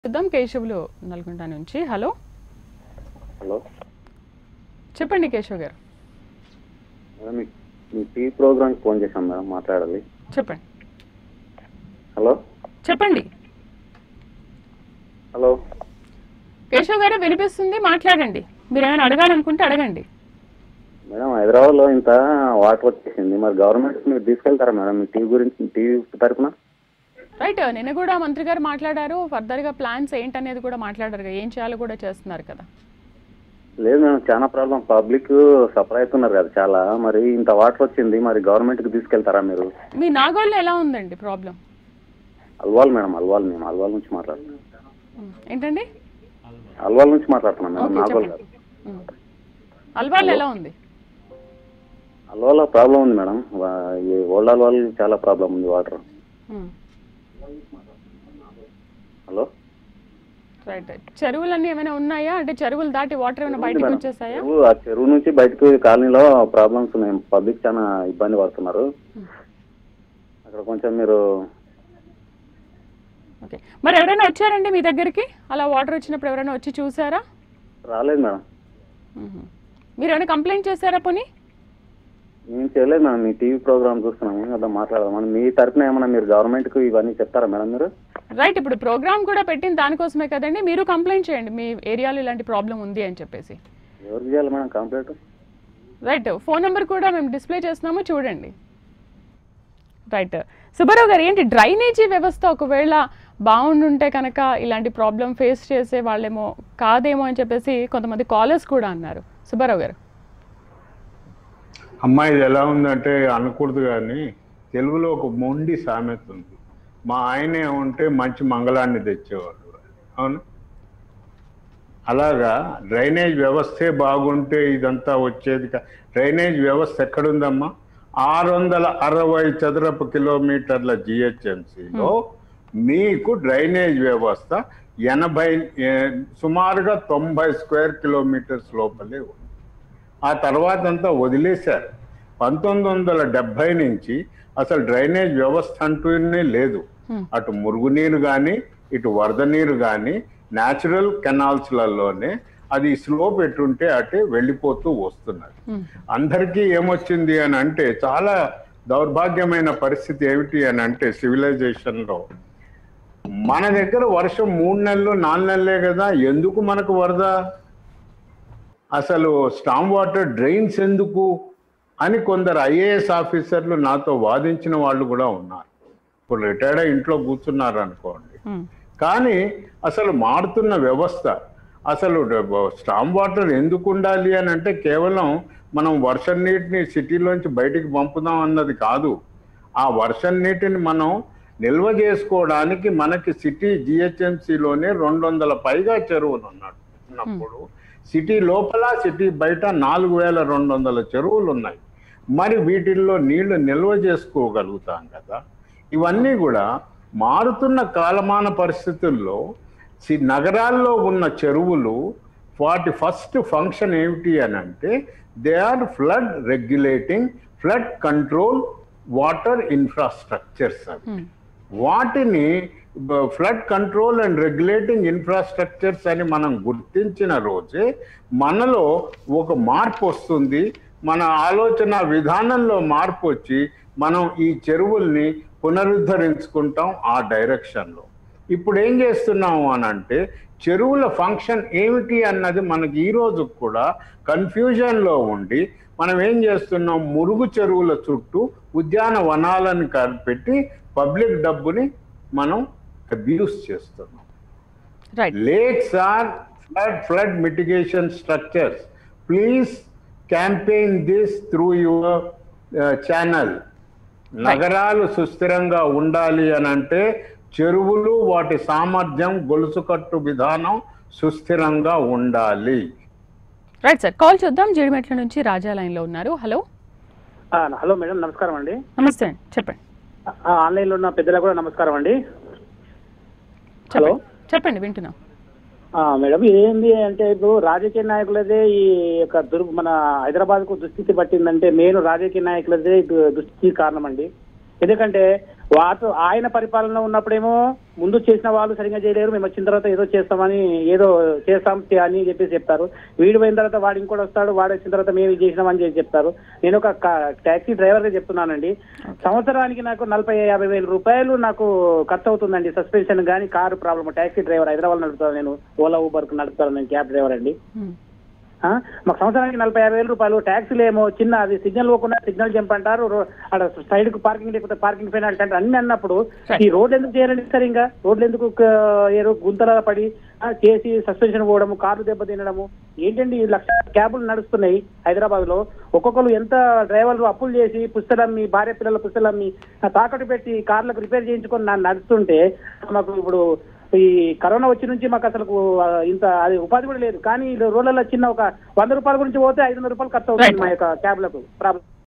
చూద్దాం కేశవులు నల్గొండ నుంచి hello hello చెప్పండి కేశవ్ గారు మేడం మీ మీ టీవీ ప్రోగ్రామ్కి ఫోన్ చేశాం మేడం మాట్లాడాలి చెప్పండి హలో చెప్పండి హలో కేశవ్ గారు వినిపిస్తుంది మాట్లాడండి మీరు ఏమైనా అడగాలనుకుంటే అడగండి మేడం హైదరాబాద్లో ఇంత వాటర్ వచ్చేసింది మరి గవర్నమెంట్ మీరు తీసుకెళ్తారా మేడం మీ టీవీ గురించి టీవీ తరపున రైట్ నిన్న కూడా మంత్రి గారు మాట్లాడారు ఫర్దర్గా ప్లాన్స్ ఏంటనేది కూడా మాట్లాడారు కదా ఏం చేయాలో కూడా చేస్తున్నారు కదా లేదు మేడం చాలా ప్రాబ్లం పబ్లిక్ సఫర్ అవుతున్నారు కదా చాలా మరి ఇంత వాటర్ వచ్చింది మరి గవర్నమెంట్కి తీసుకెళ్తారా మీరు మీ నాగోల్లో ఎలా ఉందండి ప్రాబ్లం అల్వాల్ మేడం అల్వాల్ మేము అల్వాల్ నుంచి మాట్లాడుతున్నాం ఏంటండి అల్వాల్ నుంచి మాట్లాడుతున్నాం మేడం ఓకే నాగోల్ చెప్పండి గారు ఉమ్. అల్వాల్ ఎలా ఉంది అల్వాల్లో ప్రాబ్లం ఉంది మేడం వా- ఈ ఓల్డ్ అల్వాల్ చాలా ప్రాబ్లం ఉంది వాటర్ ఉమ్. హలో రైట్ చెరువులన్నీ ఏమైనా ఉన్నాయా అంటే చెరువులు దాటి వాటర్ ఏమైనా బయటకు మేడం. వచ్చేసాయా చెరువు ఆ చెరువు నుంచి బయటకు కాలనీలో ప్రాబ్లమ్స్ ఉన్నాయి పబ్లిక్ చాలా ఇబ్బంది పడుతున్నారు అక్కడ కొంచెం మీరు ఓకే మరి ఎవరైనా వచ్చారండి మీ దగ్గరికి అలా వాటర్ వచ్చినప్పుడు ఎవరైనా వచ్చి చూసారా రాలేదు మేడం మ్మ్. మీరు ఏమైనా కంప్లైంట్ చేశారా పోనీ మేము చేయలేదు మేడం మీ టీవీ ప్రోగ్రామ్ చూస్తున్నాము కదా మాట్లాడదాం మీ తరపున ఏమన్నా మీరు గవర్నమెంట్కి ఇవన్నీ చెప్తారా మేడం మీరు రైట్ ఇప్పుడు ప్రోగ్రామ్ కూడా పెట్టిన దానికోసమే కదండి మీరు కంప్లైంట్ చేయండి మీ ఏరియాలో ఇలాంటి ప్రాబ్లం ఉంది అని చెప్పేసి ఎవరికి చేయాలి madam complaint right phone number కూడా మేము డిస్ప్లే చేస్తున్నాము చూడండి రైట్ సుబ్బారావు గారు ఏంటి డ్రైనేజీ వ్యవస్థ ఒకవేళ బాగుండుంటే కనుక ఇలాంటి ప్రాబ్లం ఫేస్ చేసే వాళ్ళేమో కాదేమో అని చెప్పేసి కొంతమంది కాలర్స్ కూడా అన్నారు సుబ్బారావు గారు అమ్మాయి ఇది ఎలా ఉందంటే అనకూడదు కానీ తెలుగులో ఒక మొండి సామెత ఉంది మా ఆయనే ఉంటే మంచి మంగళాన్ని తెచ్చేవాడు అవును అలాగా డ్రైనేజ్ వ్యవస్థే బాగుంటే ఇదంతా వచ్చేది కా- డ్రైనేజ్ వ్యవస్థ ఎక్కడుందమ్మా ఆరు వందల అరవై చదరపు కిలోమీటర్ల జిహెచ్ఎంసీలో మీకు డ్రైనేజ్ వ్యవస్థ ఎనభై ఏ, సుమారుగా తొంభై స్క్వేర్ కిలోమీటర్స్ లోపలే ఉంది ఆ తర్వాత అంతా వదిలేశారు పంతొమ్మిది వందల డెబ్బై నుంచి అసలు డ్రైనేజ్ వ్యవస్థ అంటూనే లేదు Hmm. అటు మురుగునీరు కానీ ఇటు వరద నీరు కానీ న్యాచురల్ కెనాల్స్లలోనే అది స్లోప్ ఎటుంటే అటే వెళ్ళిపోతూ వస్తున్నది మ్మ్. అందరికీ ఏమొచ్చింది అని అంటే చాలా దౌర్భాగ్యమైన పరిస్థితి ఏమిటి అని అంటే సివిలైజేషన్లో మన దగ్గర వర్షం మూడు నెలలు నాలుగు నెలలే కదా ఎందుకు మనకు వరద అసలు స్టామ్ వాటర్ డ్రైన్స్ ఎందుకు అని కొందరు ఐఏఎస్ ఆఫీసర్లు నాతో వాదించిన వాళ్ళు కూడా ఉన్నారు ఇప్పుడు రిటైర్డ్ అయి ఇంట్లో కూర్చున్నారు అనుకోండి మ్మ్. కానీ అసలు మారుతున్న వ్యవస్థ అసలు స్టామ్ వాటర్ ఎందుకు ఉండాలి అని అంటే కేవలం మనం వర్షం నీటిని సిటీలోంచి బయటికి పంపుదాం అన్నది కాదు ఆ వర్షం నీటిని మనం నిల్వ చేసుకోవడానికి మనకి సిటీ జిహెచ్ఎంసీలోనే రెండు వందల పైగా చెరువులు ఉన్నాడు ఉన్నప్పుడు సిటీ లోపల సిటీ బయట నాలుగు వేల రెండు వందల చెరువులు ఉన్నాయి మరి వీటిల్లో నీళ్లు నిల్వ చేసుకోగలుగుతాం కదా ఇవన్నీ కూడా మారుతున్న కాలమాన పరిస్థితుల్లో సి- నగరాల్లో ఉన్న చెరువులు వాటి ఫస్ట్ ఫంక్షన్ ఏమిటి అని అంటే they are flood regulating flood control water infrastructures అవి మ్మ్. వాటిని flood control and regulating infrastructures అని మనం గుర్తించిన రోజే మనలో ఒక మార్పు వస్తుంది మన ఆలోచన విధానంలో మార్పు వచ్చి మనం ఈ చెరువుల్ని పునరుద్ధరించుకుంటాం ఆ డైరెక్షన్లో ఇప్పుడు ఏం చేస్తున్నాము అని అంటే చెరువుల ఫంక్షన్ ఏమిటి అన్నది మనకి ఈ రోజు కూడా కన్ఫ్యూజన్లో ఉండి మనం ఏం చేస్తున్నాం మురుగు చెరువుల చుట్టూ ఉద్యాన వనాలను క- పెట్టి పబ్లిక్ డబ్బుని మనం అబ్యూస్ చేస్తున్నాం right lakes are flood flood mitigation structures please campaign this through your channel నగరాలు సుస్థిరంగా ఉండాలి అని అంటే చెరువులు వాటి సామర్థ్యం గొలుసుకట్టు విధానం సుస్థిరంగా ఉండాలి రైట్ సార్ కాల్ చూద్దాం జీడిమెట్ల నుంచి రాజా లైన్లో ఉన్నారు హలో ఆ, హలో మేడం నమస్కారం అండి నమస్తే అండి చెప్పండి ఆ, ఆన్లైన్లో ఉన్న పెద్దలకు కూడా నమస్కారం అండి హలో చెప్పండి చెప్పండి వింటున్నాం ఆ, మేడం ఏంది అంటే ఇప్పుడు రాజకీయ నాయకులదే ఈ యొక్క దుర్ మన హైదరాబాద్ కు దుస్థితి పట్టిందంటే నేను రాజకీయ నాయకులదే దు- దుస్థితి కారణం అండి ఎందుకంటే వాటి ఆయన పరిపాలన ఉన్నప్పుడేమో ముందు చేసిన వాళ్ళు సరిగ్గా చేయలేరు మేము వచ్చిన తర్వాత ఏదో చేస్తామని ఏదో చేస్తాం చే- అని చెప్పేసి చెప్తారు వీడు పోయిన తర్వాత వాడు ఇంకోటి వస్తాడు వాడు వచ్చిన తర్వాత మేము ఇది చేసినామని చెప్పి చెప్తారు నేను ఒక టాక్సీ డ్రైవర్ గా చెప్తున్నానండి సంవత్సరానికి నాకు నలభై యాభై వేల రూపాయలు నాకు ఖర్చు అవుతుందండి సస్పెన్షన్ కానీ car problem taxi driver Hyderabad నడుపుతాను నేను ఓలా ఊబర్ నడుపుతాను నేను క్యాబ్ డ్రైవర్ అండి Hmm. ఆ, మాకు సంవత్సరానికి నలభై యాభై వేల రూపాయలు ట్యాక్సీలు ఏమో చిన్న అది సిగ్నల్ పోకుండా సిగ్నల్ జంప్ అంటారు రో- అక్కడ సైడ్ కు పార్కింగ్ లేకపోతే పార్కింగ్ పెనాల్టీ అంటారు అన్ని అన్నప్పుడు Right. ఈ రోడ్లు ఎందుకు చేయాలండి సార్ ఇంకా రోడ్లు ఎందుకు క- ఏదో గుంతల పడి ఆ, చేసి సస్పెన్షన్ పోవడము కార్లు దెబ్బ తినడము ఏంటండి ఈ లక్ష క్యాబులు నడుస్తున్నాయి హైదరాబాద్ లో ఒక్కొక్కరు ఎంత డ్రైవర్లు అప్పులు చేసి పుస్తలమ్మి భార్య పిల్లల పుస్తలమ్మి ఆ, తాకట్టు పెట్టి కార్లకు రిపేర్ చేయించుకొని నా నడుస్తుంటే మాకు ఇప్పుడు ఈ కరోనా వచ్చి నుంచి మాకు అసలు ఇంత అది ఉపాధి కూడా లేదు కానీ ఈ రోడ్లలో చిన్న ఒక వంద రూపాయల గురించి పోతే ఐదు వందల రూపాయలు ఖర్చు అవుతుంది Right. మా యొక్క క్యాబ్లకు ప్రాబ్లం